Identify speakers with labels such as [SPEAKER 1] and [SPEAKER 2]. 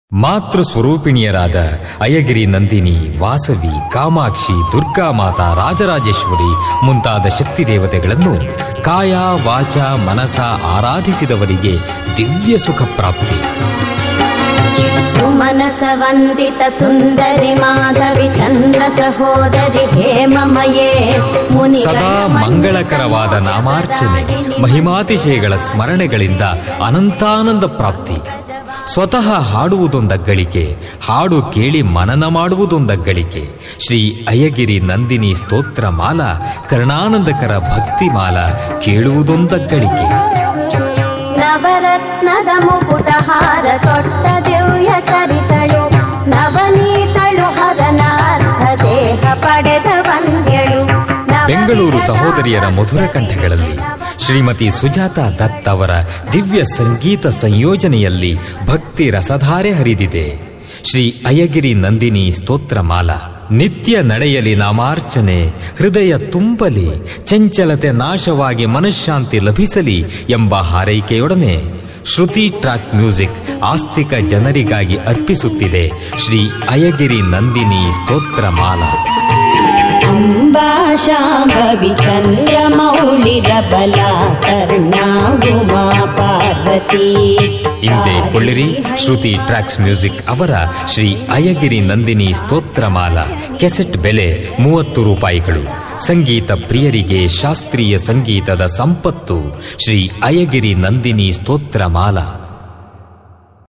[SPEAKER 1] ಮಾತೃ ಸ್ವರೂಪಿಣಿಯರಾದ ಅಯಗಿರಿ ನಂದಿನಿ ವಾಸವಿ ಕಾಮಾಕ್ಷಿ ದುರ್ಗಾಮಾತಾ ರಾಜರಾಜೇಶ್ವರಿ ಮುಂತಾದ ಶಕ್ತಿ ದೇವತೆಗಳನ್ನು ಕಾಯ ವಾಚ ಮನಸ ಆರಾಧಿಸಿದವರಿಗೆ ದಿವ್ಯ ಸುಖ ಪ್ರಾಪ್ತಿ
[SPEAKER 2] ಸುಮನಸ ವಂದಿತ ಸುಂದರಿ ಮಾಧವಿ ಚಂದ್ರ ಸಹೋದರಿ ಹೇಮಮಯೇ ಮುನಿ
[SPEAKER 1] ಸದಾ ಮಂಗಳಕರವಾದ ನಾಮಾರ್ಚನೆ ಮಹಿಮಾತಿಶಯಗಳ ಸ್ಮರಣೆಗಳಿಂದ ಅನಂತಾನಂದ ಪ್ರಾಪ್ತಿ ಸ್ವತಃ ಹಾಡುವುದೊಂದ ಗಳಿಕೆ ಹಾಡು ಕೇಳಿ ಮನನ ಮಾಡುವುದೊಂದ ಗಳಿಕೆ ಶ್ರೀ ಅಯ್ಯಗಿರಿ ನಂದಿನಿ ಸ್ತೋತ್ರ ಮಾಲ ಕರ್ಣಾನಂದಕರ ಭಕ್ತಿ ಮಾಲ ಕೇಳುವುದೊಂದ ಗಳಿಕೆ
[SPEAKER 2] ನವರತ್ನದ ಮುಕುಟಹಾರ ತೊಟ್ಟ ದಿವ್ಯ ಚರಿತಳು ನವನೀತಳು ಹರನಾರ್ಥ ದೇಹ ಪಡೆದ ವಂದ್ಯಳು
[SPEAKER 1] ಬೆಂಗಳೂರು ಸಹೋದರಿಯರ ಮಧುರ ಕಂಠಗಳಲ್ಲಿ ಶ್ರೀಮತಿ ಸುಜಾತಾ ದತ್ ಅವರ ದಿವ್ಯ ಸಂಗೀತ ಸಂಯೋಜನೆಯಲ್ಲಿ ಭಕ್ತಿ ರಸಧಾರೆ ಹರಿದಿದೆ ಶ್ರೀ ಅಯ್ಯಗಿರಿ ನಂದಿನಿ ಸ್ತೋತ್ರಮಾಲ ನಿತ್ಯ ನಡೆಯಲಿ ನಾಮಾರ್ಚನೆ ಹೃದಯ ತುಂಬಲಿ ಚಂಚಲತೆ ನಾಶವಾಗಿ ಮನಃಶಾಂತಿ ಲಭಿಸಲಿ ಎಂಬ ಹಾರೈಕೆಯೊಡನೆ ಶ್ರುತಿ ಟ್ರಾಕ್ ಮ್ಯೂಸಿಕ್ ಆಸ್ತಿಕ ಜನರಿಗಾಗಿ ಅರ್ಪಿಸುತ್ತಿದೆ ಶ್ರೀ ಅಯ್ಯಗಿರಿ ನಂದಿನಿ ಸ್ತೋತ್ರಮಾಲಾ
[SPEAKER 2] ಅಂಬಾ ಶಾಂಭವಿ ಚಂದ್ರ ಮೌಳಿರ ಬಲ ಕರ್ಣಾಗುಮಾ ಪಾರ್ವತಿ
[SPEAKER 1] ಹಿಂದೆ ಕೊಳ್ಳಿರಿ ಶ್ರುತಿ ಟ್ರ್ಯಾಕ್ಸ್ ಮ್ಯೂಸಿಕ್ ಅವರ ಶ್ರೀ ಅಯ್ಯಗಿರಿ ನಂದಿನಿ ಸ್ತೋತ್ರಮಾಲ ಕೆಸೆಟ್ ಬೆಲೆ ಮೂವತ್ತು ರೂಪಾಯಿಗಳು ಸಂಗೀತ ಪ್ರಿಯರಿಗೆ ಶಾಸ್ತ್ರೀಯ ಸಂಗೀತದ ಸಂಪತ್ತು ಶ್ರೀ ಅಯ್ಯಗಿರಿ ನಂದಿನಿ ಸ್ತೋತ್ರಮಾಲಾ